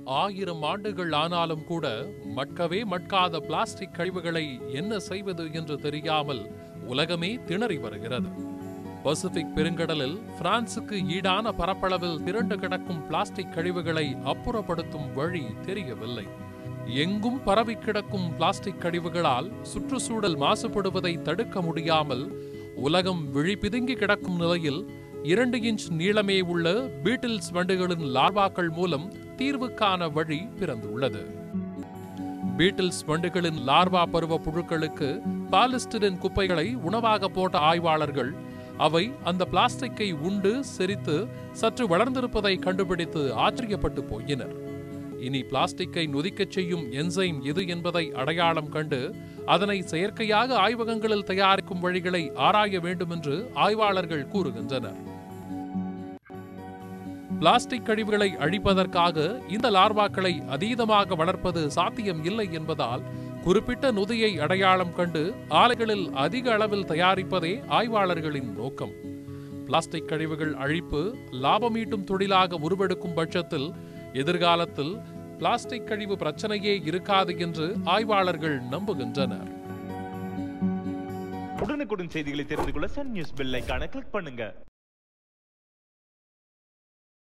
ஆயிரம் ஆண்டுகள் ஆனாலும் கூட மட்கவே மட்காத பிளாஸ்டிக் கழிவுகளை என்ன செய்வது என்று தெரியாமல் உலகமே திணறி வருகிறது பசிபிக் பெருங்கடலில் பிரான்சுக்கு ஈடான பரப்பளவில் திரண்டு கிடக்கும் பிளாஸ்டிக் கழிவுகளை அப்புறப்படுத்தும் வழி தெரியவில்லை எங்கும் பரவி கிடக்கும் பிளாஸ்டிக் கழிவுகளால் சுற்றுச்சூழல் மாசுபடுவதை தடுக்க முடியாமல் உலகம் விழிபிதுங்கி கிடக்கும் நிலையில் இரண்டு இன்ச் நீளமே உள்ள பீட்டில்ஸ் வண்டுகளின் லார்வாக்கள் மூலம் தீர்வுக்கான வழி பிறந்துள்ளது பீட்டில்ஸ் வண்டுகளின் லார்வா பருவ புழுக்களுக்கு பாலிஸ்டிரின் குப்பைகளை உணவாக போட்ட ஆய்வாளர்கள் அவை அந்த பிளாஸ்டிக்கை உண்டு செரித்து சற்று வளர்ந்திருப்பதை கண்டுபிடித்து ஆச்சரியப்பட்டு போயினர் இனி பிளாஸ்டிக்கை நொதிக்கச் செய்யும் என்சைம் எது என்பதை அடையாளம் கண்டு அதனை செயற்கையாக ஆய்வகங்களில் தயாரிக்கும் வழிகளை ஆராய வேண்டும் என்று ஆய்வாளர்கள் கூறுகின்றனர் பிளாஸ்டிக் கழிவுகளை அழிப்பதற்காக இந்த லார்வாக்களை அதீதமாக வளர்ப்பது சாத்தியம் இல்லை என்பதால் குறிப்பிட்ட நொதியை அடையாளம் கண்டு ஆலைகளில் அதிக அளவில் தயாரிப்பதே ஆய்வாளர்களின் நோக்கம் பிளாஸ்டிக் கழிவுகள் அழிப்பு லாபமீட்டும் தொழிலாக உருவெடுக்கும் பட்சத்தில் எதிர்காலத்தில் பிளாஸ்டிக் கழிவு பிரச்சனையே இருக்காது என்று ஆய்வாளர்கள் நம்புகின்றனர் உடனுக்குடன் செய்திகளை தெரிந்து கொள்ள சன் நியூஸ் பெல் ஐகானை கிளிக் பண்ணுங்க